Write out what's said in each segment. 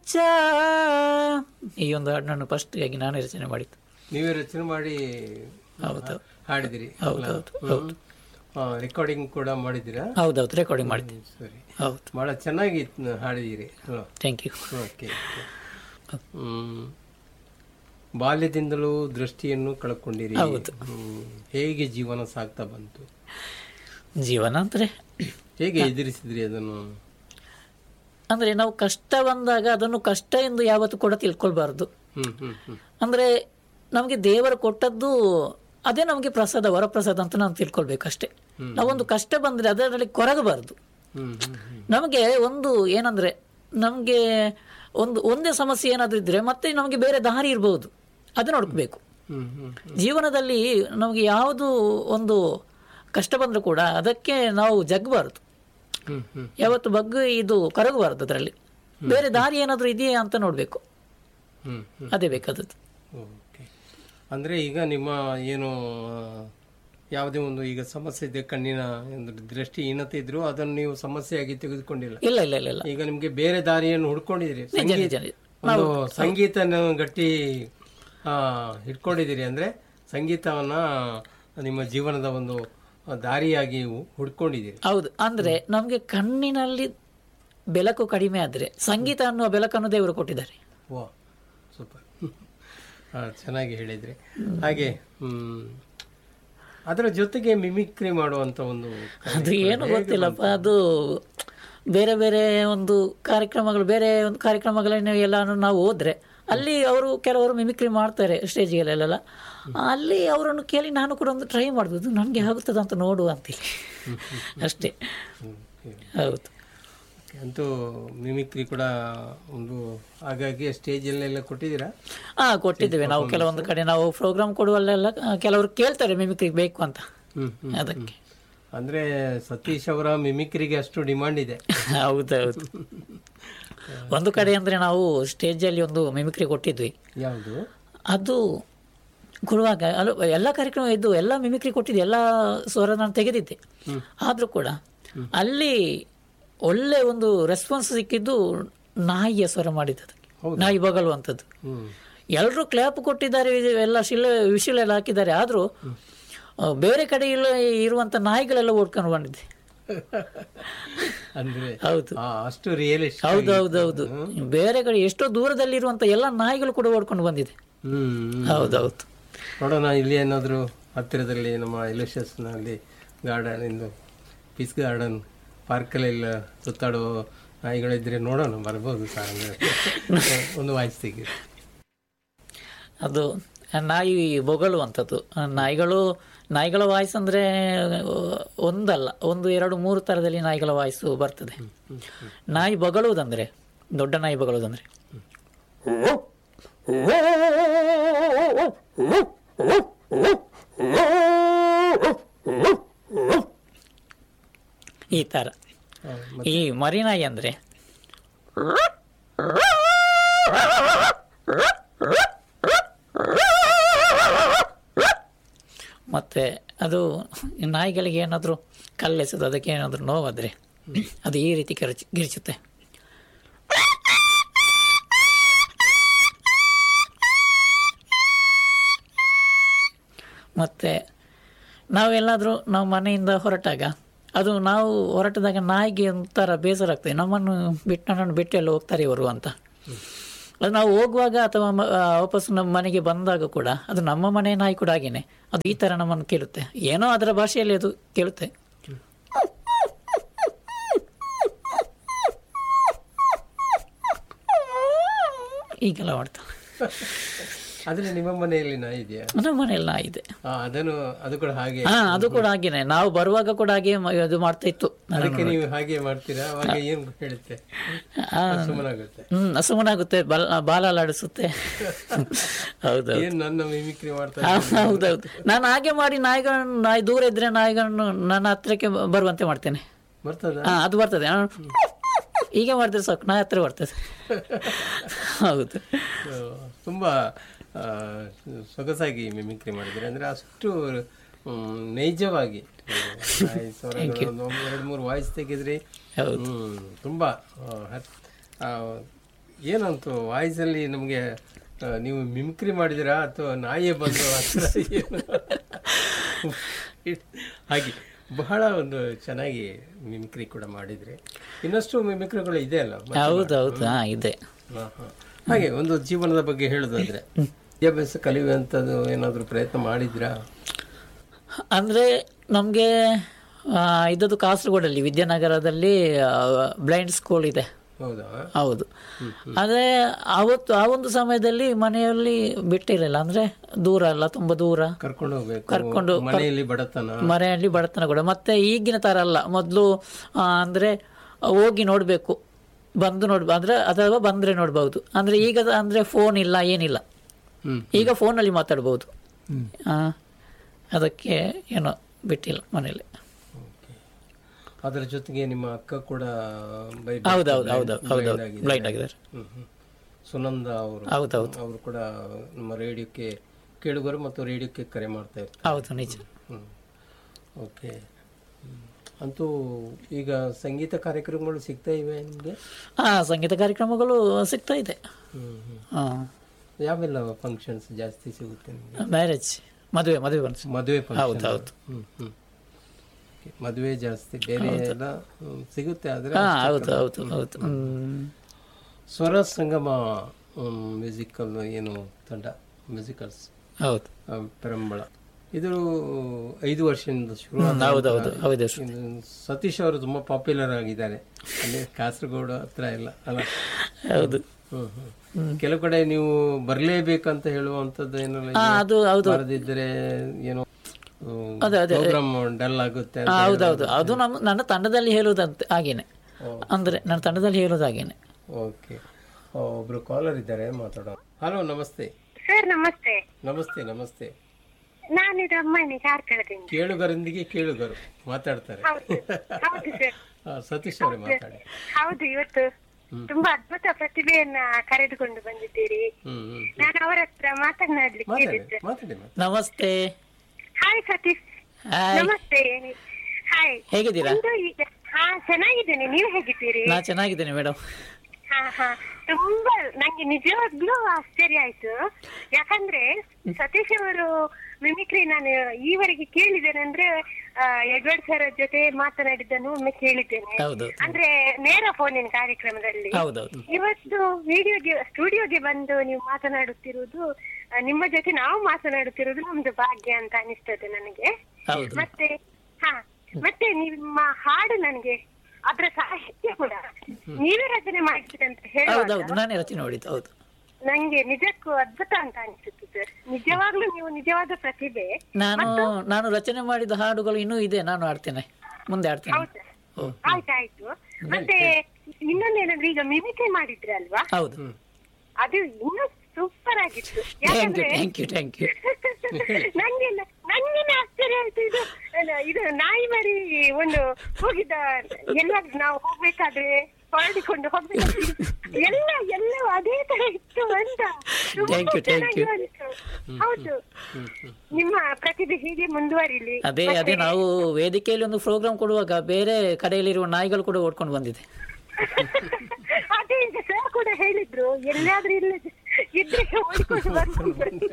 ಹುಚ್ಚ ಈ ಒಂದು ಹಾಡನ್ನು ಫಸ್ಟ್ ಆಗಿ ನಾನೇ ರಚನೆ ಮಾಡಿದ್ದು ನೀವೇ ರಚನೆ ಮಾಡಿ ಹೌದು ಹಾಡಿದಿರಿ ಹೌದೌದು ಹೌದು ರೆಕಾರ್ಡಿಂಗ್ ಕೂಡ ಮಾಡಿದ್ದೀರಾ ಹೌದೌದು ರೆಕಾರ್ಡಿಂಗ್ ಮಾಡಿದ್ದೆ ಸರಿ ಹೌದು ಬಹಳ ಚೆನ್ನಾಗಿ ಹಾಡಿದಿರಿ ಥ್ಯಾಂಕ್ ಯು ಓಕೆ ಹ್ಮ್. ಬಾಲ್ಯದಿಂದಲೂ ದೃಷ್ಟಿಯನ್ನು ಕಳ್ಕೊಂಡಿರಿ ಹೌದು. ಹ್ಮ್. ಹೇಗೆ ಜೀವನ ಸಾಗ್ತಾ ಬಂತು ಜೀವನ ಅಂದರೆ ಹೇಗೆ ಎದುರಿಸಿದ್ರಿ ಅದನ್ನು ಅಂದರೆ ನಾವು ಕಷ್ಟ ಬಂದಾಗ ಅದನ್ನು ಕಷ್ಟ ಎಂದು ಯಾವತ್ತೂ ಕೂಡ ತಿಳ್ಕೊಳ್ಬಾರ್ದು ಹ್ಮ್ ಹ್ಮ್ ಹ್ಮ್ ಅಂದರೆ ನಮಗೆ ದೇವರು ಕೊಟ್ಟದ್ದು ಅದೇ ನಮಗೆ ಪ್ರಸಾದ ವರಪ್ರಸಾದ ಅಂತ ನಾವು ತಿಳ್ಕೊಳ್ಬೇಕಷ್ಟೇ ನಾವೊಂದು ಕಷ್ಟ ಬಂದರೆ ಅದರಲ್ಲಿ ಕೊರಗಬಾರ್ದು ಹ್ಮ್ ಹ್ಮ್ ಹ್ಮ್ ನಮಗೆ ಒಂದು ಏನಂದರೆ ನಮಗೆ ಒಂದು ಒಂದೇ ಸಮಸ್ಯೆ ಏನಾದರೂ ಇದ್ದರೆ ಮತ್ತೆ ನಮಗೆ ಬೇರೆ ದಾರಿ ಇರ್ಬೋದು ಅದು ನೋಡ್ಕೋಬೇಕು ಹ್ಮ್ ಹ್ಮ್ ಜೀವನದಲ್ಲಿ ನಮಗೆ ಯಾವುದು ಒಂದು ಕಷ್ಟ ಬಂದರೂ ಕೂಡ ಅದಕ್ಕೆ ನಾವು ಜಗ್ಬಾರ್ದು ಹ್ಮ್ ಹ್ಮ್ ಯಾವತ್ತು ಬಗ್ಗು ಇದು ಕರಗಬಾರ್ದು ಅದರಲ್ಲಿ ಬೇರೆ ದಾರಿ ಏನಾದರೂ ಇದೆಯಾ ಅಂತ ನೋಡಬೇಕು ಹ್ಮ್ ಹ್ಮ್ ಅದೇ ಬೇಕಾದದ್ದು ಓಕೆ ಅಂದರೆ ಈಗ ನಿಮ್ಮ ಏನು ಆ, ಯಾವುದೇ ಒಂದು ಈಗ ಸಮಸ್ಯೆ ಇದೆ ಕಣ್ಣಿನ ಒಂದು ದೃಷ್ಟಿಹೀನತೆ ಇದ್ರು ಅದನ್ನು ನೀವು ಸಮಸ್ಯೆಯಾಗಿ ತೆಗೆದುಕೊಂಡಿಲ್ಲ ಇಲ್ಲ ಇಲ್ಲ ಇಲ್ಲ ಇಲ್ಲ ಈಗ ನಿಮಗೆ ಬೇರೆ ದಾರಿಯನ್ನು ಹುಡ್ಕೊಂಡಿದ್ದೀರಿ ನಿಜ ಸಂಗೀತ ನಿಜ ನಿಜ. ಒಂದು ಸಂಗೀತನ ಗಟ್ಟಿ ಆ, ಇಟ್ಕೊಂಡಿದ್ದೀರಿ ಅಂದ್ರೆ ಸಂಗೀತವನ್ನ ನಿಮ್ಮ ಜೀವನದ ಒಂದು ದಾರಿಯಾಗಿ ಹುಡ್ಕೊಂಡಿದ್ದೀರಿ ಹೌದು ಅಂದ್ರೆ ನಮಗೆ ಕಣ್ಣಿನಲ್ಲಿ ಬೆಳಕು ಕಡಿಮೆ ಆದರೆ ಸಂಗೀತ ಅನ್ನುವ ಬೆಳಕನ್ನು ದೇವರು ಕೊಟ್ಟಿದ್ದಾರೆ ವಾ ಸೂಪರ್ ಚೆನ್ನಾಗಿ ಹೇಳಿದ್ರಿ ಹಾಗೆ ಹ್ಮ್ ಅದರ ಜೊತೆಗೆ ಮಿಮಿಕ್ರಿ ಮಾಡುವಂತ ಒಂದು ಅದು ಏನು ಗೊತ್ತಿಲ್ಲಪ್ಪ ಅದು ಬೇರೆ ಬೇರೆ ಒಂದು ಕಾರ್ಯಕ್ರಮಗಳು ಬೇರೆ ಒಂದು ಕಾರ್ಯಕ್ರಮಗಳನ್ನು ಎಲ್ಲಾನು ನಾವು ಹೋದ್ರೆ ಅಲ್ಲಿ ಅವರು ಕೆಲವರು ಮಿಮಿಕ್ರಿ ಮಾಡ್ತಾರೆ ಸ್ಟೇಜ್ಗೆಲ್ಲ ಅಲ್ಲಿ ಅವರನ್ನು ಕೇಳಿ ನಾನು ಕೂಡ ಒಂದು ಟ್ರೈ ಮಾಡ್ಬೋದು ನನಗೆ ಆಗುತ್ತದೆ ಅಂತ ನೋಡುವ ಅಂತೇಳಿ ಅಷ್ಟೇ ಹೌದು ಅಂತೂ ಮಿಮಿಕ್ರಿ ಕೂಡ ಒಂದು ಹಾಗಾಗಿ ಸ್ಟೇಜಲ್ಲೆಲ್ಲ ಕೊಟ್ಟಿದ್ದೀರಾ ಹಾ ಕೊಟ್ಟಿದ್ದೇವೆ ನಾವು ಕೆಲವೊಂದು ಕಡೆ ನಾವು ಪ್ರೋಗ್ರಾಮ್ ಕೊಡುವಲ್ಲೆಲ್ಲ ಆ, ಕೆಲವರು ಕೇಳ್ತಾರೆ ಮಿಮಿಕ್ರಿ ಬೇಕು ಅಂತ ಹ್ಮ್ ಹ್ಮ್ ಅದಕ್ಕೆ ಅಂದ್ರೆ ಸತೀಶ್ ಅವರ ಮಿಮಿಕ್ರಿಗೆ ಅಷ್ಟು ಡಿಮಾಂಡ್ ಇದೆ ಹೌದೌದು ಒಂದು ಕಡೆ ಅಂದ್ರೆ ನಾವು ಸ್ಟೇಜಲ್ಲಿ ಒಂದು ಮಿಮಿಕ್ರಿ ಕೊಟ್ಟಿದ್ವಿ ಯಾವುದು ಅದು ಕೊಡುವಾಗ ಅಲ್ಲ ಎಲ್ಲ ಕಾರ್ಯಕ್ರಮ ಇದ್ದು ಎಲ್ಲ ಮಿಮಿಕ್ರಿ ಕೊಟ್ಟಿದ್ದೆ ಎಲ್ಲ ಸ್ವರ ನಾನು ತೆಗೆದಿದ್ದೆ ಆದರೂ ಕೂಡ ಅಲ್ಲಿ ಒಳ್ಳೆ ಒಂದು ರೆಸ್ಪಾನ್ಸ್ ಸಿಕ್ಕಿದ್ದು ನಾಯಿಯ ಸ್ವರ ಮಾಡಿದ್ದು ನಾಯಿ ಬಗಲುವಂಥದ್ದು ಹ್ಮ್ ಎಲ್ಲರೂ ಕ್ಲ್ಯಾಪ್ ಕೊಟ್ಟಿದ್ದಾರೆ ಇದು ಎಲ್ಲ ಶಿಲೆ ವಿಶಿಲ್ ಎಲ್ಲ ಹಾಕಿದ್ದಾರೆ ಆದರೂ ಬೇರೆ ಕಡೆ ಇಲ್ಲ ಇರುವಂಥ ನಾಯಿಗಳೆಲ್ಲ ಓಡ್ಕೊಂಡು ಬಂದಿದೆ ಅಂದ್ರೆ ಹೌದು ಆ, ಅಷ್ಟು ರಿಯಲಿಸ್ಟ್ ಹೌದು ಹೌದು ಹೌದು ಬೇರೆ ಕಡೆ ಎಷ್ಟೋ ದೂರದಲ್ಲಿರುವಂಥ ಎಲ್ಲ ನಾಯಿಗಳು ಕೂಡ ಓಡ್ಕೊಂಡು ಬಂದಿದೆ ಹ್ಮ್ ಹೌದೌದು ನೋಡೋಣ ಇಲ್ಲಿ ಏನಾದರೂ ಹತ್ತಿರದಲ್ಲಿ ನಮ್ಮ ಇಲಿಷಸ್ ನಲ್ಲಿ ಗಾರ್ಡನ್ ಇಂದು ಪೀಸ್ ಗಾರ್ಡನ್ ಪಾರ್ಕಲ್ಲೆಲ್ಲ ಸುತ್ತಾಡುವ ನಾಯಿಗಳಿದ್ರೆ ನೋಡೋಣ ಬರ್ಬೋದು ಸರ್ ಅಂದ್ರೆ ಒಂದು ವಾಯ್ಸ್ ತೆಗಿ ಅದು ನಾಯಿ ಬೊಗಳುವಂಥದ್ದು ಆ ನಾಯಿಗಳು ನಾಯಿಗಳ ವಾಯ್ಸ್ ಅಂದರೆ ಒಂದಲ್ಲ ಒಂದು ಎರಡು ಮೂರು ಥರದಲ್ಲಿ ನಾಯಿಗಳ ವಾಯ್ಸು ಬರ್ತದೆ ನಾಯಿ ಬೊಗಳುವುದಂದ್ರೆ ದೊಡ್ಡ ನಾಯಿ ಬೊಗಳುವುದಂದ್ರೆ ಈ ಥರ ಆ, ಈ ಮರಿನಾಯಿ ಅಂದರೆ ಮತ್ತೆ ಅದು ನಾಯಿಗಳಿಗೆ ಏನಾದರೂ ಕಲ್ಲೆಸೋದು ಅದಕ್ಕೆ ಏನಾದರೂ ನೋವಾದರೆ ಅದು ಈ ರೀತಿ ಕೆರಚಿ ಗಿರಿಚುತ್ತೆ ಮತ್ತು ನಾವೆಲ್ಲಾದರೂ ನಾವು ಮನೆಯಿಂದ ಹೊರಟಾಗ ಅದು ನಾವು ಹೊರಟಿದಾಗ ನಾಯಿಗೆ ಒಂಥರ ಬೇಸರ ಆಗ್ತದೆ ನಮ್ಮನ್ನು ಬಿಟ್ಟು ನನ್ನನ್ನು ಬಿಟ್ಟು ಎಲ್ಲ ಹೋಗ್ತಾರೆ ಇವರು ಅಂತ ಅದು ನಾವು ಹೋಗುವಾಗ ಅಥವಾ ಮ- ಆ, ವಾಪಸ್ ನಮ್ಮ ಮನೆಗೆ ಬಂದಾಗ ಕೂಡ ಅದು ನಮ್ಮ ಮನೆ ನಾಯಿ ಕೂಡ ಹಾಗೇನೆ ಅದು ಈ ಥರ ನಮ್ಮನ್ನು ಕೇಳುತ್ತೆ ಏನೋ ಅದರ ಭಾಷೆಯಲ್ಲಿ ಅದು ಕೇಳುತ್ತೆ ಈಗೆಲ್ಲ ಮಾಡ್ತಾ ಆದ್ರೆ ನಿಮ್ಮ ಮನೆಯಲ್ಲಿ ನಾಯಿ ಇದೆಯಾ ನಮ್ಮ ಮನೆಯಲ್ಲಿ ನಾಯಿ ಇದೆ ಆ, ಅದನ್ನು ಅದು ಕೂಡ ಹಾಗೆ ಹಾ ಅದು ಕೂಡ ಹಾಗೇನೆ ನಾವು ಬರುವಾಗ ಕೂಡ ಹಾಗೆ ಮ- ಇದು ಮಾಡ್ತಾ ಇತ್ತು ಅದಕ್ಕೆ ನೀವು ಹಾಗೆ ಮಾಡ್ತೀರಾ ಅವಾಗ ಏನ್ ಹೇಳುತ್ತೆ ಆ, ಸುಮ್ಮನಾಗುತ್ತೆ ಹ್ಮ್ ಹಸುಮನಾಗುತ್ತೆ ಬಲ ಬಾಲ ಅಲ್ಲಾಡಿಸುತ್ತೆ ಹೌದು ಏನ್ ನನ್ನ ಮಿಮಿಕ್ರಿ ಮಾಡ್ತಾ ಹಾ, ಹೌದೌದು ನಾನು ಹಾಗೆ ಮಾಡಿ ನಾಯಿಗಳನ್ನು ನಾಯಿ ದೂರ ಇದ್ರೆ ನಾಯಿಗಳನ್ನು ನನ್ನ ಹತ್ರಕ್ಕೆ ಬ- ಬರುವಂತೆ ಮಾಡ್ತೇನೆ ಬರ್ತದ ಹಾ ಅದು ಬರ್ತದೆ ನಾನು ಹೀಗೆ ಮಾಡಿದ್ರೆ ಸಾಕು ನಾಯಿ ಹತ್ರ ಬರ್ತದೆ ಹೌದು ತುಂಬಾ ಆ, ಸೊಗಸಾಗಿ ಮಿಮಿಕ್ರಿ ಮಾಡಿದ್ರೆ ಅಂದ್ರೆ ಅಷ್ಟು ಹ್ಮ್, ನೈಜವಾಗಿ ನಾಯಿ ಸ್ವರಗಳು ಒಂದು ಎರಡು ಮೂರು ವಾಯ್ಸ್ ತೆಗೆದ್ರಿ ಹೌದು ಹ್ಮ್ ತುಂಬಾ ಆ, ಹತ್- ಆ, ಏನಂತು ವಾಯ್ಸಲ್ಲಿ ನಮಗೆ ನೀವು ಮಿಮಿಕ್ರಿ ಮಾಡಿದಿರಾ ಅಥವಾ ನಾಯಿಯೇ ಬಂದು ಆ ಥರ ಏನು ಹಾಗೆ ಬಹಳ ಒಂದು ಚೆನ್ನಾಗಿ ಮಿಮಿಕ್ರಿ ಕೂಡ ಮಾಡಿದ್ರಿ ಇನ್ನಷ್ಟು ಮಿಮಿಕ್ರಿಗಳು ಇದೆ ಅಲ್ಲ ಮತ್ತೆ? ಹೌದೌದು ಹಾ ಇದೆ ಹಾ, ಹಾ. ಹಾಗೆ ಒಂದು ಜೀವನದ ಬಗ್ಗೆ ಹೇಳೋದಾದ್ರೆ ವಿದ್ಯಾಭ್ಯಾಸ ಕಲಿಯುವಂಥದ್ದು ಏನಾದರೂ ಪ್ರಯತ್ನ ಮಾಡಿದ್ರಾ ಅಂದರೆ ನಮಗೆ ಇದ್ದದ್ದು ಕಾಸರಗೋಡಲ್ಲಿ ವಿದ್ಯಾನಗರದಲ್ಲಿ ಬ್ಲೈಂಡ್ ಸ್ಕೂಲ್ ಇದೆ ಹೌದಾ ಹೌದು ಆದರೆ ಅವತ್ತು ಆ ಒಂದು ಸಮಯದಲ್ಲಿ ಮನೆಯಲ್ಲಿ ಬಿಟ್ಟಿರಲಿಲ್ಲ ಅಂದರೆ ದೂರ ಅಲ್ಲ ತುಂಬ ದೂರ ಕರ್ಕೊಂಡು ಹೋಗ್ಬೇಕು ಕರ್ಕೊಂಡು ಮನೆಯಲ್ಲಿ ಬಡತನ ಮನೆಯಲ್ಲಿ ಬಡತನ ಕೂಡ ಮತ್ತೆ ಈಗಿನ ಥರ ಅಲ್ಲ ಮೊದಲು ಅಂದರೆ ಹೋಗಿ ನೋಡಬೇಕು ಬಂದು ನೋಡ್ಬ ಅಂದರೆ ಅಥವಾ ಬಂದರೆ ನೋಡ್ಬೋದು ಅಂದರೆ ಈಗ ಅಂದರೆ ಫೋನ್ ಇಲ್ಲ ಏನಿಲ್ಲ ಹ್ಮ್ ಈಗ ಫೋನಲ್ಲಿ ಮಾತಾಡ್ಬೋದು ಆ, ಅದಕ್ಕೆ ಏನೋ ಬಿಟ್ಟಿಲ್ಲ ಮನೆಯಲ್ಲಿ ಅದರ ಜೊತೆಗೆ ನಿಮ್ಮ ಅಕ್ಕ ಕೂಡ ಬೈ- ಹೌದೌದು ಹೌದು ಹೌದೌದು blind ಆಗಿದ್ದಾರೆ. ಬ್ಲೈಂಡ್ ಆಗಿದ್ದಾರೆ ಹ್ಮ್, ಹ್ಮ್. ಸುನಂದ ಅವರು ಹೌದೌದು ಅವರು ಕೂಡ ನಮ್ಮ ರೇಡಿಯೋಕ್ಕೆ ಕೇಳುಗರು ಮತ್ತು ರೇಡಿಯೋಕ್ಕೆ ಕರೆ ಮಾಡ್ತಾ ಇರ್ತಾರೆ ಹೌದು ನಿಜ ಹ್ಮ್ ಓಕೆ ಹ್ಮ್. ಅಂತೂ ಈಗ ಸಂಗೀತ ಕಾರ್ಯಕ್ರಮಗಳು ಸಿಗ್ತಾ ಇವೆ ನಿಮಗೆ ಹಾಂ ಸಂಗೀತ ಕಾರ್ಯಕ್ರಮಗಳು ಸಿಗ್ತಾ ಇದೆ ಹ್ಮ್ ಹ್ಮ್. ಹಾಂ ಯಾವೆಲ್ಲ ಫಂಕ್ಷನ್ಸ್ ಜಾಸ್ತಿ ಸಿಗುತ್ತೆ ನಿಮಗೆ ಮ್ಯಾರೇಜ್ ಮದುವೆ ಮದುವೆ ಫಂಕ್ಷನ್ ಮದುವೆ ಹೌದು ಫಂಕ್ಷನ್ ಹೌದು ಹ್ಮ್ ಹ್ಮ್ Okay. ಮದುವೆ ಜಾಸ್ತಿ ಬೇರೆ ಎಲ್ಲ ಹ್ಮ್, ಸಿಗುತ್ತೆ ಆದ್ರೆ ಹಾಂ ಹೌದು ಹೌದು ಹೌದು ಹ್ಮ್. ಸ್ವರ ಸಂಗಮ ಮ್ಯೂಸಿಕಲ್ ಏನು ತಂಡ ಮ್ಯೂಸಿಕಲ್ಸ್ ಹೌದು ಪೆರಂಬಳ ಇದು ಐದು ವರ್ಷದಿಂದ ಶುರು ಹ್ಮ್, ಹೌದು ಹೌದು ಹೌದು ಸರ್. ಇದು ಸತೀಶ್ ಅವರು ತುಂಬಾ ಪಾಪ್ಯುಲರ್ ಆಗಿದ್ದಾರೆ ಅಲ್ಲಿ ಕಾಸರಗೋಡು ಹತ್ರ ಎಲ್ಲ ಅಲ್ಲ ಹೌದು ಹ್ಮ್, ಹ್ಮ್. ಕೆಲವು ಕಡೆ ನೀವು ಬರಲೇಬೇಕಂತ ಹೇಳುವಂಥದ್ದು ಏನೆಲ್ಲ ಹಾಂ ಅದು ಹೌದು ಬರದಿದ್ದರೆ ಏನೋ ಅದೇ, ಅದೇ. ಪ್ರೋಗ್ರಾಮ್ ಡಲ್ ಆಗುತ್ತೆ ಅಂತ ಆ, ಹೌದೌದು ಅದು ನಮ್ಮ ನನ್ನ ತಂಡದಲ್ಲಿ ಹೇಳುವುದಂತೆ ಹಾಗೇನೆ ಅಂದರೆ ನನ್ನ ತಂಡದಲ್ಲಿ ಹೇಳೋದು ಹಾಗೇನೆ ಓಕೆ ಒಬ್ರು ಕಾಲರ್ ಇದ್ದಾರೆ ಮಾತಾಡೋಣ ಹಲೋ ನಮಸ್ತೆ ಸರ್ ನಮಸ್ತೆ ನಮಸ್ತೆ ನಮಸ್ತೆ ನಾನಿದು ಅಮ್ಮನಿ ಕಾರ್ಕಳದಿಂದ ಕೇಳುಗರೊಂದಿಗೆ ಕೇಳುಗರು ಮಾತಾಡ್ತಾರೆ ಹೌದು ಹೌದು ಸರ್ ಆ, ಸತೀಶ್ ಅವರೇ ಮಾತಾಡಿ ಹೌದು ಇವತ್ತು ತುಂಬಾ ಅದ್ಭುತ ಪ್ರತಿಭೆಯನ್ನ ಕರೆದುಕೊಂಡು ಬಂದಿದ್ದೀರಿ ಹ್ಮ್ ಹ್ಮ್ ನಾನು ಅವರ ಹತ್ರ ಮಾತನಾಡ್ಲಿಕ್ಕೆ ಮಾತಾಡಿ ಹೇಳಿದ್ದೆ ಮಾತಾಡಿ ಮಾತಾಡಿ ನಮಸ್ತೆ ಹಾಯ್ ಸತೀಶ್ ಹಾಯ್ ನಮಸ್ತೆ ಹಾಯ್ ಹೇಗಿದ್ದೀರಾ ಒಂದು ಈಗ ಹಾ ಚೆನ್ನಾಗಿದ್ದೇನೆ ನೀವು ಹೇಗಿದ್ದೀರಿ ನಾ ಚೆನ್ನಾಗಿದ್ದೇನೆ ಮೇಡಮ್ ಹಾ ಹಾ ತುಂಬಾ ನಂಗೆ ನಿಜವಾಗ್ಲೂ ಆಶ್ಚರ್ಯ ಆಯ್ತು ಯಾಕಂದ್ರೆ ಸತೀಶ್ ಅವರು ಮಿಮಿಕ್ರಿ ನಾನು ಈವರೆಗೆ ಕೇಳಿದ್ದೇನೆ ಅಂದ್ರೆ ಆ, ಎಡ್ವರ್ಡ್ ಸರ್ ಜೊತೆ ಮಾತನಾಡಿದ್ದನ್ನು ಒಮ್ಮೆ ಕೇಳಿದ್ದೇನೆ ಹೌದು ಅಂದ್ರೆ ನೇರ ಫೋನಿನ ಕಾರ್ಯಕ್ರಮದಲ್ಲಿ ಹೌದೌದು ಇವತ್ತು ವಿಡಿಯೋಗೆ ಸ್ಟುಡಿಯೋಗೆ ಬಂದು ನೀವು ಮಾತನಾಡುತ್ತಿರುವುದು ಆ, ನಿಮ್ಮ ಜೊತೆ ನಾವು ಮಾತನಾಡುತ್ತಿರುವುದು ನಮ್ದು ಭಾಗ್ಯ ಅಂತ ಅನಿಸ್ತದೆ ನನಗೆ ಹೌದು ಮತ್ತೆ ಹಾ ಮತ್ತೆ ನಿಮ್ಮ ಹಾಡು ನನಗೆ ಅದ್ರ ಸಾಹಿತ್ಯ ಕೂಡ ನೀವೇ ರಚನೆ ಮಾಡಿದ್ದೀರಿ ಅಂತ ಹೇಳುವಾಗ ಹೌದೌದು ನಾನೇ ರಚನೆ ನೋಡಿದ್ದು ಹೌದು ನಂಗೆ ನಿಜಕ್ಕೂ ಅದ್ಭುತ ಅಂತ ಅನಿಸುತ್ತೆ ಸರ್ ನಿಜವಾಗ್ಲೂ ನೀವು ನಿಜವಾದ ಪ್ರತಿಭೆ ನಾನು ನಾನು ರಚನೆ ಮಾಡಿದ ಹಾಡುಗಳು ಇನ್ನೂ ಇದೆ ನಾನು ಆಡ್ತೇನೆ ಮುಂದೆ ಆಡ್ತೇನೆ ಹೌದಾ ಆಯ್ತಾಯ್ತು ಮತ್ತೆ ಇನ್ನೊಂದೇನಂದ್ರೆ ಈಗ ಮಿಮಿಕ್ರಿ ಮಾಡಿದ್ರಿ ಅಲ್ವಾ ಹೌದು ಅದು ಇನ್ನೂ ಸೂಪರ್ ಆಗಿತ್ತು ಥ್ಯಾಂಕ್ ಯು ಯಾಕಂದ್ರೆ ಥ್ಯಾಂಕ್ ಯು ಥ್ಯಾಂಕ್ ಯು ನಂಗೆ ನಂಗೇನೆ ಆಶ್ಚರ್ಯ ಆಯ್ತು ಇದು ಅಲ್ಲ, ಇದು ನಾಯಿ ಮರಿ ಒಂದು ಹೋಗಿದ್ದ ಎಲ್ಲ ನಾವು ಹೋಗ್ಬೇಕಾದ್ರೆ ಹೊರಡಿಕೊಂಡು ಹೋಗ್ಬೇಕಾದ್ರೆ ಎಲ್ಲ ಎಲ್ಲ ಅದೇ ತರ ಇತ್ತು ಅಂತ ತುಂಬಾ Thank you, thank you. ಚೆನ್ನಾಗಿ ಅನಿಸ್ತು. ಹೌದು ನಿಮ್ಮ ಪ್ರತಿಭೆ ಹೀಗೆ ಮುಂದುವರಿಲಿ ಅದೇ ಅದೇ ನಾವು ವೇದಿಕೆಯಲ್ಲಿ ಒಂದು ಪ್ರೋಗ್ರಾಮ್ ಕೊಡುವಾಗ ಬೇರೆ ಕಡೆಯಲ್ಲಿರುವ ನಾಯಿಗಳು ಕೂಡ ಓಡ್ಕೊಂಡು ಬಂದಿದೆ ಅದೇ ಈಗ ಸರ್ ಕೂಡ ಹೇಳಿದ್ರು ಎಲ್ಲಾದ್ರೂ ಇಲ್ಲ ಇದ್ರೆ ಓಡಿಕೊಂಡು ಬರ್ಕೊಂಡು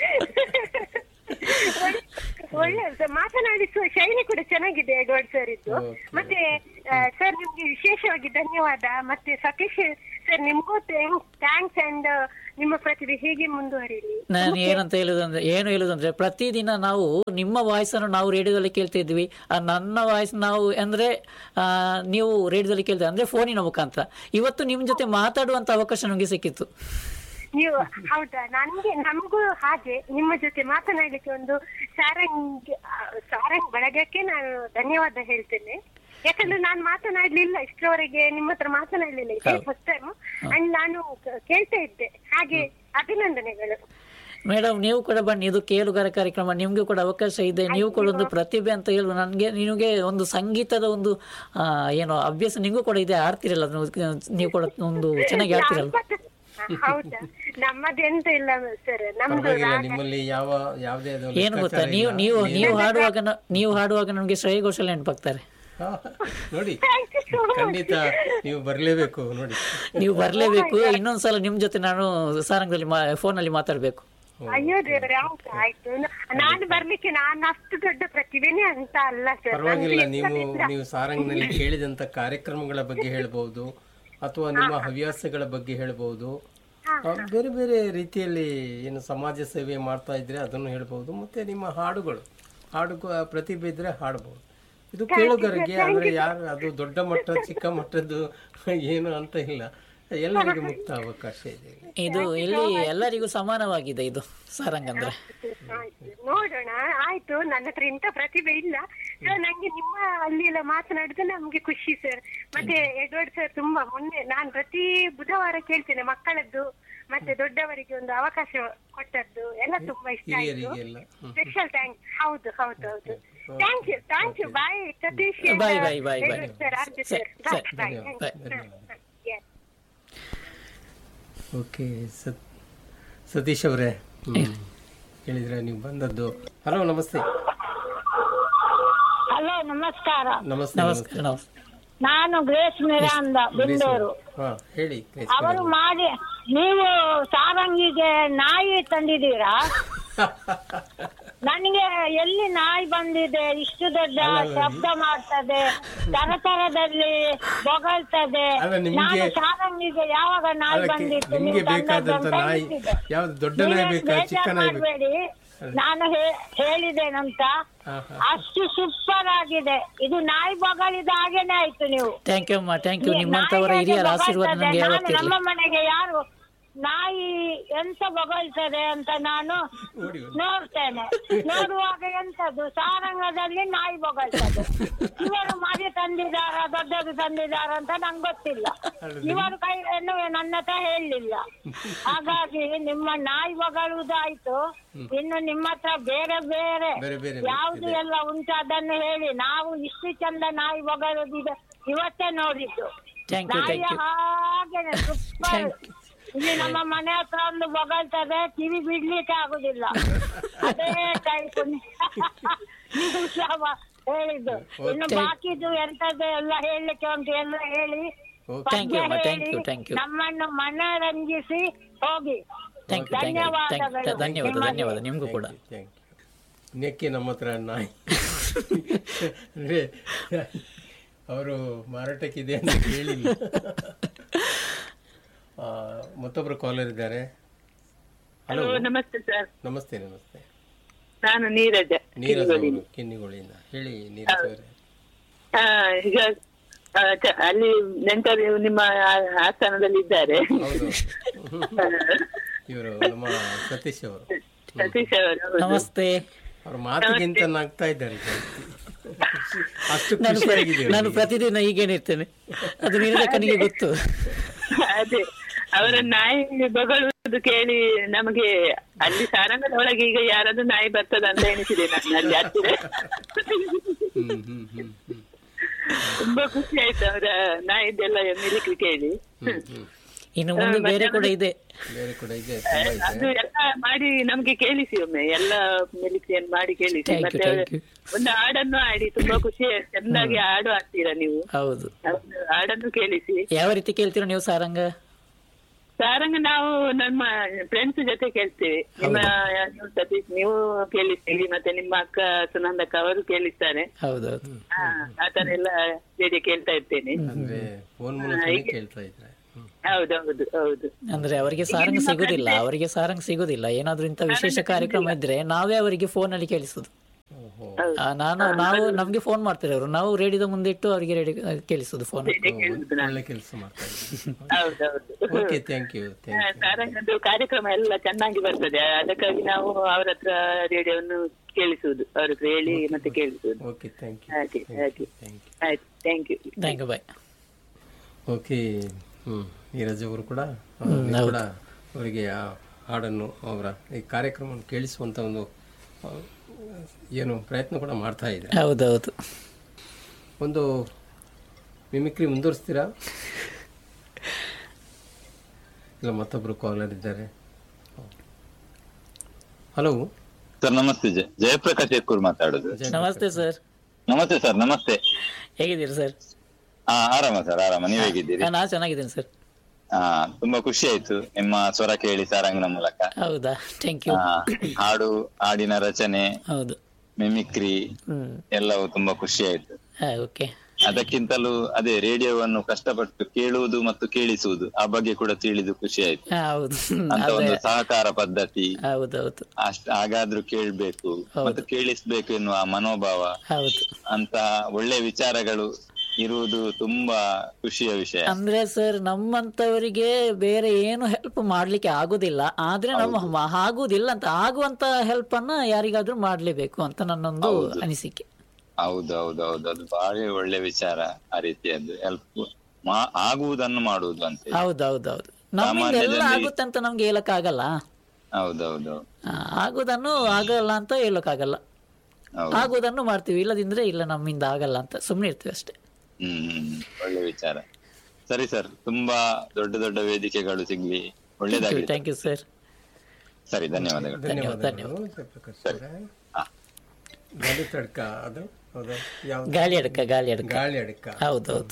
ಒಳ್ಳೆ ಸ- ಮಾತನಾಡಿಸುವ ಶೈಲಿ ಕೂಡ ಚೆನ್ನಾಗಿದೆ ಎಡ್ವರ್ಡ್ ಸರ್ ಇದ್ದು Okay. ಮತ್ತೆ ಸರ್ ನಿಮ್ಗೆ ವಿಶೇಷವಾಗಿ ಧನ್ಯವಾದ ಮತ್ತೆ ಸತೀಶ್ ಸರ್ ನಿಮ್ಗೂ ಥ್ಯಾಂಕ್ಸ್ ಅಂಡ್ ನಿಮ್ಮ ಪ್ರತಿಭೆ ಹೇಗೆ ಮುಂದುವರಿಲಿ ನಾನು ಏನಂತ ಹೇಳುದಂದ್ರೆ ಏನು ಹೇಳುದಂದ್ರೆ ಪ್ರತಿದಿನ ನಾವು ನಿಮ್ಮ ವಾಯ್ಸ್ ಅನ್ನು ನಾವು ರೇಡಿಯೋದಲ್ಲಿ ಕೇಳ್ತಾ ಇದ್ವಿ ಆ ನನ್ನ ವಾಯ್ಸ್ ನಾವು ಅಂದ್ರೆ ಆ, ನೀವು ರೇಡಿಯೋದಲ್ಲಿ ಕೇಳ್ತಾ ಅಂದ್ರೆ ಫೋನಿನ ಮುಖಾಂತರ ಇವತ್ತು ನಿಮ್ ಜೊತೆ ಮಾತಾಡುವಂತ ಅವಕಾಶ ನಮಗೆ ಸಿಕ್ಕಿತ್ತು ನೀವು ಹೌದಾ ನನ್ಗೆ ನಮಗೂ ಹಾಗೆ ನಿಮ್ಮ ಜೊತೆ ಮಾತನಾಡ್ಲಿಕ್ಕೆ ಒಂದು ಸಾರಂಗ್ ಆ, ಸಾರಂಗ್ ಬಳಗಕ್ಕೆ ನಾನು ಧನ್ಯವಾದ ಹೇಳ್ತೇನೆ ಯಾಕಂದ್ರೆ ನಾನು ಮಾತನಾಡ್ಲಿಲ್ಲ ಇಷ್ಟರವರೆಗೆ ನಿಮ್ಮ ಹತ್ರ ಮಾತನಾಡ್ಲಿಲ್ಲ ಇದೇ ಫಸ್ಟ್ ಟೈಮ್ ಅಂಡ್ ನಾನು ಕ- ಕೇಳ್ತಾ ಇದ್ದೆ ಹಾಗೆ ಅಭಿನಂದನೆಗಳು ಮೇಡಮ್ ನೀವು ಕೂಡ ಬನ್ನಿ ಇದು ಕೇಳುಗರ ಕಾರ್ಯಕ್ರಮ ನಿಮ್ಗೆ ಕೂಡ ಅವಕಾಶ ಇದೆ ನೀವು ಕೂಡ ಒಂದು ಪ್ರತಿಭೆ ಅಂತ ಹೇಳುವ ನನಗೆ ನಿಮಗೆ ಒಂದು ಸಂಗೀತದ ಒಂದು ಆ, ಏನು ಅಭ್ಯಾಸ ನಿಮಗೂ ಕೂಡ ಇದೆ ಆಡ್ತಿರಲ್ಲ ನೀವು ನೀವು ಕೂಡ ಒಂದು ಚೆನ್ನಾಗಿ ಆಡ್ತಿರಲ್ಲ ಹೌದಾ ನಮ್ಮದೆಂತ ಇಲ್ಲ ಸರ್ ನಮ್ದು ಪರವಾಗಿಲ್ಲ ನಿಮ್ಮಲ್ಲಿ ಯಾವ ಯಾವುದೇ ಅದು ಏನು ಗೊತ್ತಾ ಲೆಕ್ಕಾಚಾರ ನೀವು ಇಲ್ಲ. ನೀವು ನೀವು ಹಾಡುವಾಗ ನ- ನೀವು ಹಾಡುವಾಗ ನಮಗೆ ಶ್ರೇಯ ಘೋಷಾಲ್ ನೆನಪಾಗ್ತಾರೆ ಹಾ, ನೋಡಿ ಥ್ಯಾಂಕ್ ಯು ಸೋ ಮಚ್ ಖಂಡಿತ ನೀವು ಬರಲೇಬೇಕು ನೋಡಿ ನೀವು ಬರಲೇಬೇಕು ಇನ್ನೊಂದ್ಸಲ ನಿಮ್ಮ ಜೊತೆ ನಾನು ಸಾರಂಗದಲ್ಲಿ ಮಾ ಫೋನಲ್ಲಿ ಮಾತಾಡಬೇಕು ಅಯ್ಯೋ ದೇವರೇ ಆಯ್ತು ಆಯ್ತು ನ- ನಾನು ಬರ್ಲಿಕ್ಕೆ ನಾನು ಅಷ್ಟು ದೊಡ್ಡ ಪ್ರತಿಭೆನೇ ಅಂತ ಅಲ್ಲ ಸರ್ ಪರವಾಗಿಲ್ಲ ನೀವು ನೀವು ಸಾರಂಗ್ನಲ್ಲಿ ಕೇಳಿದಂತ ಕಾರ್ಯಕ್ರಮಗಳ ಬಗ್ಗೆ ಹೇಳ್ಬಹುದು ಅಥವಾ ನಿಮ್ಮ ಹವ್ಯಾಸಗಳ ಬಗ್ಗೆ ಹೇಳ್ಬಹುದು ಆ, ಬೇರೆ ಬೇರೆ ರೀತಿಯಲ್ಲಿ ಏನು ಸಮಾಜ ಸೇವೆ ಮಾಡ್ತಾ ಇದ್ರೆ ಅದನ್ನು ಹೇಳ್ಬಹುದು ಮತ್ತೆ ನಿಮ್ಮ ಹಾಡುಗಳು ಹಾಡು ಪ್ರತಿಭೆ ಇದ್ರೆ ಹಾಡಬಹುದು ಇದು ಕೇಳುಗರಿಗೆ ಅಂದ್ರೆ ಯಾರು ಅದು ದೊಡ್ಡ ಮಟ್ಟ ಚಿಕ್ಕ ಮಟ್ಟದ್ದು ಏನು ಅಂತ ಇಲ್ಲ ಎಲ್ಲರಿಗೆ ಮುಕ್ತ ಅವಕಾಶ ಇದೆ ಇಲ್ಲಿ. ಇದು ಇಲ್ಲಿ ಎಲ್ಲರಿಗೂ ಸಮಾನವಾಗಿದೆ ಇದು ಸಾರಂಗ್ ಅಂದ್ರೆ ಆಯ್ತು. ನೋಡೋಣ ಆಯ್ತು ನನ್ನ ಹತ್ರ ಇಂಥ ಪ್ರತಿಭೆ ಇಲ್ಲ ಸರ್ ನಂಗೆ ನಿಮ್ಮ ಅಲ್ಲಿ ಎಲ್ಲ ಮಾತನಾಡಿದ್ರೆ ನಮ್ಗೆ ಖುಷಿ ಸರ್ ಮತ್ತೆ ಎಡ್ವರ್ಡ್ ಸರ್ ತುಂಬಾ ಮೊನ್ನೆ ನಾನು ಪ್ರತಿ ಬುಧವಾರ ಕೇಳ್ತೇನೆ ಮಕ್ಕಳದ್ದು ಮತ್ತೆ ದೊಡ್ಡವರಿಗೆ ಒಂದು ಅವಕಾಶ ಕೊಟ್ಟದ್ದು ಎಲ್ಲ ತುಂಬಾ ಇಷ್ಟ ಆಯ್ತು ಹಿರಿಯರಿಗೆಲ್ಲ ಹ್ಮ್. ಸ್ಪೆಷಲ್ ಥ್ಯಾಂಕ್ಸ್ ಹೌದು ಹೌದು ಹೌದು thank you thank you bye Satish Bye, bye, bye, bye. Sir RJ ಸರಿ, ಸರ್ ಸರಿ, ಬಾಯ್ ಧನ್ಯವಾದ. ಬಾಯ್ ಓಕೆ ಸತ್ ಸತೀಶ್ ಅವರೇ ಹೇಳಿದ್ರೆ ನೀವು ಬಂದದ್ದು ಹಲೋ ನಮಸ್ತೆ ಹಲೋ ನಮಸ್ಕಾರ ನಮಸ್ತೆ ನಮಸ್ತೆ ನಮಸ್ಕಾರ ನಮಸ್ತೆ ನಾನು ಗ್ರೇಸ್ ಮಿರಾಂದ ಬೆಂಗಳೂರು ಹಾ ಹೇಳಿ ಗ್ರೇಸ್ ಅವರು ಮಾಡಿ ನೀವು ಸಾರಂಗಿಗೆ ನಾಯಿ ತಂದಿದ್ದೀರಾ ನನಗೆ ಎಲ್ಲಿ ನಾಯಿ ಬಂದಿದೆ ಇಷ್ಟು ದೊಡ್ಡ ಶಬ್ದ ಮಾಡ್ತದೆ ತರತರದಲ್ಲಿ ಬೊಗಳ್ತದೆ ಅಲ್ಲ, ನಿಮ್ಗೆ- ನಾನು ಸಾರಂಗಿಗೆ ಯಾವಾಗ ನಾಯಿ ಅದಕ್ಕೆ ಬಂದಿತ್ತು ನಿಮ್ಗೆ ನೀವು ತಂದದ್ದು ಬೇಕಾದಂತ ಅಂತ ನಾಯಿ ಎಣಿಸಿದೆ. ಯಾವ್ದು ದೊಡ್ಡ ನಾಯಿ ನೀವೇನ್ ಬೇಕಾ ಚಿಕ್ಕ ಬೇಜಾರ್ ನಾಯಿ ಬೇಕಾ ಮಾಡ್ಬೇಡಿ ನಾನು ಹೇ- ಹೇಳಿದ್ದೇನಂತ ಹಾ, ಹಾ. ಅಷ್ಟು ಸೂಪರ್ ಆಗಿದೆ ಇದು ನಾಯಿ ಬೊಗಳಿದ ಹಾಗೇನೆ ಆಯ್ತು ನೀವು ಥ್ಯಾಂಕ್ ಯು ಅಮ್ಮ ಥ್ಯಾಂಕ್ ಯು ಈ ನಿಮ್ಮಂಥವರ ನಾಯಿ ಹಿರಿಯರ ಹೇಗೆ ಆಶೀರ್ವಾದ ಬೊಗಳ್ತದೆ? ನನಗೆ ನಾನು ಯಾವತ್ತಿರಲಿ ನಮ್ಮ ಮನೆಗೆ ಯಾರು ನಾಯಿ ಎಂತ ಬೊಗಳ್ತದೆ ಅಂತ ನಾನು ನೋಡಿ ನೋಡ್ತೇನೆ ನೋಡುವಾಗ ಎಂತದ್ದು ಸಾರಂಗದಲ್ಲಿ ನಾಯಿ ಬೊಗಳ್ತದೆ ಇವರು ಮರಿ ತಂದಿದಾರ ದೊಡ್ಡದು ತಂದಿದಾರ ಅಂತ ನಂಗೆ ಗೊತ್ತಿಲ್ಲ ಇವರು ಕೈ ಏನು ನನ್ನ ಹತ್ರ ಹೇಳಲಿಲ್ಲ ಹಾಗಾಗಿ ನಿಮ್ಮ ನಾಯಿ ಬೊಗಳುವುದಾಯ್ತು ಇನ್ನು ನಿಮ್ಮ ಹತ್ರ ಬೇರೆ ಬೇರೆ ಬೇರೆ ಬೇರೆ ಯಾವ್ದು ಇದೆ. ಎಲ್ಲ ಉಂಟು ಅದನ್ನು ಹೇಳಿ ನಾವು ಇಷ್ಟು ಚಂದ ನಾಯಿ ಬೊಗಳುದಿದೆ ಇವತ್ತೇ ನೋಡಿದ್ದು ಥ್ಯಾಂಕ್ ಯು ನಾಯಿಯ ಥ್ಯಾಂಕ್ ಯು ಹಾಗೇನೆ ಸೂಪರ್ ಇಲ್ಲಿ ನಮ್ಮ ಮನೆ ಹತ್ರ ಒಂದು ಬೊಗಳ್ತದೆ ಕಿವಿ ಬಿಡ್ಲಿಕ್ಕೆ ಆಗುದಿಲ್ಲ ಅದೇ ಟೈಪ್ ನೀವು ಸಹ ಹೇಳಿದ್ದು ಇನ್ನು ಬಾಕಿದು ಎಂತದ್ದು ಎಲ್ಲ ಹೇಳಲಿಕ್ಕೆ ಉಂಟು ಎಲ್ಲ ಹೇಳಿ ಓಕೆ Thank you, ಅಮ್ಮ. ಪದ್ಯ Thank you, ಹೇಳಿ thank you. ನಮ್ಮನ್ನು ಮನರಂಜಿಸಿ ಹೋಗಿ thank you thank you thank you ಧನ್ಯವಾದಗಳು. ಧನ್ಯವಾದ ನಿಮಗೆ. ಧನ್ಯವಾದ ನಿಮಗೂ ಕೂಡ ಥ್ಯಾಂಕ್ ಯು ಇನ್ನಕ್ಕೆ ನಮ್ಮ ಹತ್ರ ನಾಯಿ ಅಂದ್ರೆ ಅವರು ಮಾರಾಟಕ್ಕಿದೆ ಅಂತ ಕೇಳಿಲ್ಲ ಆ, ಮತ್ತೊಬ್ರು ಕಾಲರ್ ಇದ್ದಾರೆ ಹಲೋ ನಮಸ್ತೆ ಸರ್ ನಮಸ್ತೆ ನಮಸ್ತೆ ನಾನು ನೀರಜ ನೀರಜ್ ಅವರು ಕಿನ್ನಿಗೋಳಿಂದ ಹೇಳಿ ನೀರಜ್ ಅವರೇ ಆ, ಈಗ ಆ, ಚ- ಅಲ್ಲಿ ನೆಂಟರು ನಿಮ್ಮ ಆ- ಆಸ್ಥಾನದಲ್ಲಿ ಇದ್ದಾರೆ ಹೌದು ಇವರು ನಮ್ಮ ಸತೀಶ್ ಅವರು ಸತೀಶ್ ಅವರು ಹೌದು. ನಮಸ್ತೆ ಅವ್ರ ಮಾತಿಗಿಂತ ನಗ್ತಾ ಇದ್ದಾರೆ ಜಾಸ್ತಿ. ಅಷ್ಟು ನಾನು ಖುಷಿಯಾಗಿದೆ ನಾನು ಅವರಿಗೆ. ಪ್ರತಿದಿನ ಹೀಗೇನಿರ್ತೇನೆ ಅದು ನೀರಕ್ಕನಿಗೆ ಗೊತ್ತು ಅದೇ ಅವರ ನಾಯಿ ಬೊಗಳುವುದು ಕೇಳಿ ನಮಗೆ ಅಲ್ಲಿ ಸಾರಂಗದ ಒಳಗೆ ಈಗ ಯಾರಾದ್ರೂ ನಾಯಿ ಬರ್ತದ ಅಂತ ಎಣಿಸಿದೆ ನಾನು ಅಲ್ಲಿ ಹತ್ತಿರ ಹ್ಮ್ ಹ್ಮ್ ಹ್ಮ್ ಹ್ಮ್ ತುಂಬಾ ಖುಷಿ ಆಯ್ತು ಅವರ ನಾಯಿದ್ದೆಲ್ಲ ಮಿಲಿಕ್ರಿ ಕೇಳಿ ಹ್ಮ್ ಹ್ಮ್ ಇನ್ನು ಮುಂದೆ ಬೇರೆ ಕೂಡ ಇದೆ ಬೇರೆ ಕೂಡ ಇದೆ ತುಂಬಾ ಇದೆ ಅದು ಎಲ್ಲ ಮಾಡಿ ನಮ್ಗೆ ಕೇಳಿಸಿ ಒಮ್ಮೆ ಎಲ್ಲ ಮಿಲಿಕ್ರಿಯನ್ನು ಮಾಡಿ ಕೇಳಿಸಿ Thank you, ಮತ್ತೆ thank you. ಒಂದು ಹಾಡನ್ನು ಆಡಿ ತುಂಬಾ ಖುಷಿ ಚೆಂದಾಗಿ ಹಾಡು ಹಾಡ್ತೀರಾ ನೀವು ಹೌದು ಒಂದು ಹಾಡನ್ನು ಕೇಳಿಸಿ ಯಾವ ರೀತಿ ಕೇಳ್ತೀರಾ ನೀವು ಸಾರಂಗ ಸಾರಂಗ ನಾವು ನಮ್ಮ ಫ್ರೆಂಡ್ಸ್ ಜೊತೆ ಕೇಳ್ತೇವೆ ನಿಮ್ಮ ನೀವು ಸತೀಶ್ ನೀವು ಕೇಳಿಸ್ತೀವಿ ಮತ್ತೆ ನಿಮ್ಮ ಅಕ್ಕ ಸುನಂದಕ್ಕ ಅವರು ಕೇಳಿಸ್ತಾರೆ ಹೌದೌದು ಹಾ, ಆ ತರ ಎಲ್ಲ ರೇಡಿಯೋ ಕೇಳ್ತಾ ಇರ್ತೇನೆ ಅಂದ್ರೆ ಫೋನ್ ಮೂಲಕನೇ ಕೇಳ್ತಾ ಇದ್ರೆ ಹ್ಮ್. ಹೌದೌದು ಹೌದು ಅಂದ್ರೆ ಅವರಿಗೆ ಸಾರಂಗ್ ಸಿಗುದಿಲ್ಲ ಅವರಿಗೆ ಸಾರಂಗ್ ಸಿಗುದಿಲ್ಲ ಏನಾದ್ರೂ ಇಂಥ ವಿಶೇಷ ಕಾರ್ಯಕ್ರಮ ಇದ್ರೆ ನಾವೇ ಅವರಿಗೆ ಫೋನ್ ಅಲ್ಲಿ ಕೇಳಿಸುದು ಓಹೋ ಆ, ನಾನು ನಾವು ನಮ್ಗೆ ಫೋನ್ ಮಾಡ್ತಾರೆ ಅವರು ನಾವು ರೇಡಿಯೋದ ಮುಂದೆ ಇಟ್ಟು ಅವರಿಗೆ ರೇಡಿಯೋ ಕೇಳಿಸುದು ಫೋನ್ ರೇಡಿಯೋ ಕೇಳುದು ನಾನು ಒಳ್ಳೆ ಕೆಲಸ ಮಾಡ್ತಾ ಇದ್ದಾರೆ ಹೌದೌದು okay thank you thank you ಸಾರಂಗದ್ದು ಕಾರ್ಯಕ್ರಮ ಎಲ್ಲ ಚೆನ್ನಾಗಿ ಬರ್ತದೆ ಅದಕ್ಕಾಗಿ ನಾವು ಅವ್ರ ಹತ್ರ ರೇಡಿಯೋವನ್ನು ಕೇಳಿಸುವುದು ಅವ್ರ ಹತ್ರ ಹೇಳಿ ಮತ್ತೆ ಕೇಳಿಸುವುದು ಓಕೆ ಥ್ಯಾಂಕ್ ಯು ಹಾಗೆ ಹಾಗೆ ಥ್ಯಾಂಕ್ ಯು ಆಯ್ತು thank you thank you bye okay hmm Neeraj ಅವರು ಕೂಡ ಆ, ನೀವು ಕೂಡ ಅವರಿಗೆ ಆ ಹಾಡನ್ನು ಅವರ ಈ ಕಾರ್ಯಕ್ರಮವನ್ನು ಕೇಳಿಸುವಂತ ಒಂದು ಆ, ಏನು ಪ್ರಯತ್ನ ಕೂಡ ಮಾಡ್ತಾ ಇದ್ದಾರೆ ಹೌದೌದು ಒಂದು ಮಿಮಿಕ್ರಿ ಮುಂದುವರಿಸ್ತೀರಾ ಇಲ್ಲ ಮತ್ತೊಬ್ರು ಕಾಲರ್ ಇದ್ದಾರೆ ಹಲೋ ಸರ್ ನಮಸ್ತೆ ಜಯ ಜಯಪ್ರಕಾಶ್ ಎಕ್ಕೂರ್ ಮಾತಾಡುದು ನಮಸ್ತೆ ಸರ್ ನಮಸ್ತೆ ಸರ್ ನಮಸ್ತೆ ಹೇಗಿದ್ದೀರಿ ಸರ್ ಹಾ ಆರಾಮ ಸರ್ ಆರಾಮ ನೀವ್ ಹೇಗಿದ್ದೀರಿ ನಾ ಚೆನ್ನಾಗಿದ್ದೀನಿ ಸರ್ ಹಾ ತುಂಬಾ ಖುಷಿ ಆಯ್ತು ನಿಮ್ಮ ಸ್ವರ ಕೇಳಿ ಸಾರಂಗನ ಮೂಲಕ ಹೌದಾ ಥ್ಯಾಂಕ್ ಯು ಹಾ, ಹಾಡು ಹಾಡಿನ ರಚನೆ ಹೌದು ಮಿಮಿಕ್ರಿ ಹ್ಮ್ ಎಲ್ಲವೂ ತುಂಬಾ ಖುಷಿ ಆಯ್ತು ಹಾ ಓಕೆ ಅದಕ್ಕಿಂತಲೂ ಅದೇ ರೇಡಿಯೋವನ್ನು ಕಷ್ಟಪಟ್ಟು ಕೇಳುವುದು ಮತ್ತು ಕೇಳಿಸುವುದು ಆ ಬಗ್ಗೆ ಕೂಡ ತಿಳಿದು ಖುಷಿ ಆಯ್ತು ಹಾ ಹೌದು ಅಂತ ಅದೇ ಒಂದು ಸಹಕಾರ ಪದ್ಧತಿ ಹೌದೌದು ಅಷ್ಟ ಹಾಗಾದ್ರೂ ಕೇಳ್ಬೇಕು ಮತ್ತು ಕೇಳಿಸ್ಬೇಕು ಎನ್ನುವ ಆ ಮನೋಭಾವ ಹೌದು ಅಂತ ಒಳ್ಳೆ ವಿಚಾರಗಳು ಇರುವುದು ತುಂಬಾ ಖುಷಿಯ ವಿಷಯ ಅಂದ್ರೆ ಸರ್ ನಮ್ಮಂತವರಿಗೆ ಬೇರೆ ಏನು ಹೆಲ್ಪ್ ಮಾಡ್ಲಿಕ್ಕೆ ಆಗುದಿಲ್ಲ ಆದ್ರೆ ನಮ್ಮ ಮ- ಆಗುದಿಲ್ಲ ಅಂತ ಆಗುವಂತ ಹೆಲ್ಪ್ ಅನ್ನ ಯಾರಿಗಾದ್ರೂ ಮಾಡ್ಲೇಬೇಕು ಅಂತ ನನ್ನೊಂದು ಅನಿಸಿಕೆ ಹೌದು ಹೌದು ಹೌದು ಅದು ಬಹಳ ಒಳ್ಳೆ ವಿಚಾರ ಆ ರೀತಿಯದ್ದು ಹೆಲ್ಪ್ ಆಗುವುದನ್ನು ಮಾಡುವುದು ಅಂತ ಹೇಳಿ. ಹೌದೌದೌದು ನಮ್ಮಿಂದ ಎಲ್ಲ ಆಗುತ್ತೆ ಅಂತ ನಮ್ಗೆ ಹೇಳಕ್ ಆಗಲ್ಲ ಹೌದು ಹೌದು ಆಗುದನ್ನು ಆಗಲ್ಲ ಅಂತ ಹೇಳಕ್ಕಾಗಲ್ಲ ಹೌದು ಆಗುವುದನ್ನು ಮಾಡ್ತೀವಿ ಇಲ್ಲದಿದ್ರೆ ಇಲ್ಲ ನಮ್ಮಿಂದ ಆಗಲ್ಲ ಅಂತ ಸುಮ್ಮನೆ ಇರ್ತೀವಿ ಅಷ್ಟೇ ಹ್ಮ್ ಹ್ಮ್ ಒಳ್ಳೆ ವಿಚಾರ ಸರಿ ಸರ್ ತುಂಬಾ ದೊಡ್ಡ ದೊಡ್ಡ ವೇದಿಕೆಗಳು ಸಿಗ್ಲಿ ಒಳ್ಳೇದಾಗಲಿ ಥ್ಯಾಂಕ್ ಯು ಸರ್ ಸರಿ ಧನ್ಯವಾದಗಳು ಧನ್ಯವಾದಗಳು ಜಯಪ್ರಕಾಶ್ ಅವರೇ. ಹಾ. ಗಾಳಿ ತಡ್ಕ ಅದು ಹೌದು ಯಾವ್ದು ಗಾಳಿ ಅಡಕ ಗಾಳಿ ಅಡಕ ಗಾಳಿ ಅಡಕ ಹೌದೌದು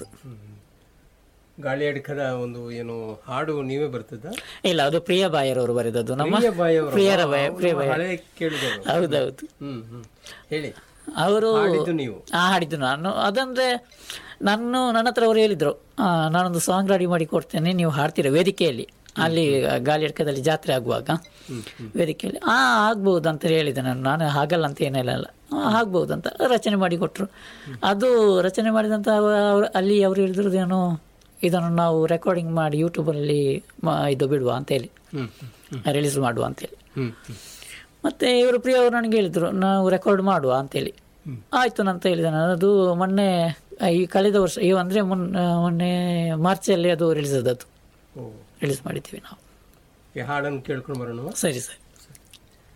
ಗಾಳಿ ಅಡಕದ ಒಂದು ಏನು ಹಾಡು ನೀವೇ ಬರ್ತದ ಇಲ್ಲ ಅದು ಪ್ರಿಯ ಬಾಯರವರು ಬರೆದದ್ದು ನಮ್ಮ ಪ್ರಿಯ ಬಾಯಿ ಅವರು ಪ್ರಿಯರ ಬಾಯ ಪ್ರಿಯ ಬಾಯ ಹಳೆ ಕೇಳಿದವರು ಹೌದೌದು ಹ್ಮ್ ಹ್ಮ್ ಹೇಳಿ ಅವರು ಹಾಡಿದ್ದು ನೀವು ಆ ಹಾಡಿದ್ದು ನಾನು ಅದಂದ್ರೆ ನಾನು ನನ್ನ ಹತ್ರ ಅವರು ಹೇಳಿದ್ರು ಆ, ನಾನೊಂದು ಸಾಂಗ್ ರೆಡಿ ಮಾಡಿ ಕೊಡ್ತೇನೆ ನೀವು ಹಾಡ್ತೀರ ವೇದಿಕೆಯಲ್ಲಿ ಅಲ್ಲಿ ಗಾಲಿ ಅಡ್ಕದಲ್ಲಿ ಜಾತ್ರೆ ಆಗುವಾಗ ವೇದಿಕೆಯಲ್ಲಿ ಆ ಆಗ್ಬಹುದು ಅಂತ ಹೇಳಿದೆ ನಾನು ನಾನು ಹಾಗಲ್ಲ ಅಂತ ಏನಿಲ್ಲ ಅಲ್ಲ ಆ, ಆಗ್ಬಹುದು ಅಂತ ರಚನೆ ಮಾಡಿ ಕೊಟ್ಟರು ಅದು ರಚನೆ ಮಾಡಿದಂತ ಅವ- ಅವ್ರು- ಅಲ್ಲಿ ಅವರು ಹೇಳಿದ್ರು ಏನೋ ಇದನ್ನು ನಾವು ರೆಕಾರ್ಡಿಂಗ್ ಮಾಡಿ ಯೂಟ್ಯೂಬಲ್ಲಿ ಮ- ಇದು ಬಿಡುವ ಅಂತೇಳಿ ಹ್ಮ್ ರಿಲೀಸ್ ಮಾಡುವ ಅಂತೇಳಿ ಹ್ಮ್ ಹ್ಮ್ ಮತ್ತೆ ಇವರು ಪ್ರಿಯ ಅವರು ನನಗೆ ಹೇಳಿದ್ರು ನಾವು ರೆಕಾರ್ಡ್ ಮಾಡುವ ಅಂತೇಳಿ ಆಯ್ತು ಅಂತ ಹೇಳಿದೆ ನಾನು ಅದು ಮೊನ್ನೆ ಈ ಕಳೆದ ವರ್ಷ ಈ ಅಂದರೆ ಮುನ್ ಮೊನ್ನೆ ಮಾರ್ಚಲ್ಲಿ ಅದು ರಿಲೀಸ್ ಆದದ್ದು ಓ ರಿಲೀಸ್ ಮಾಡಿದ್ದೀವಿ ನಾವು ಈ ಹಾಡನ್ನು ಕೇಳ್ಕೊಂಡು ಬರೋಣ ಸರಿ ಸರಿ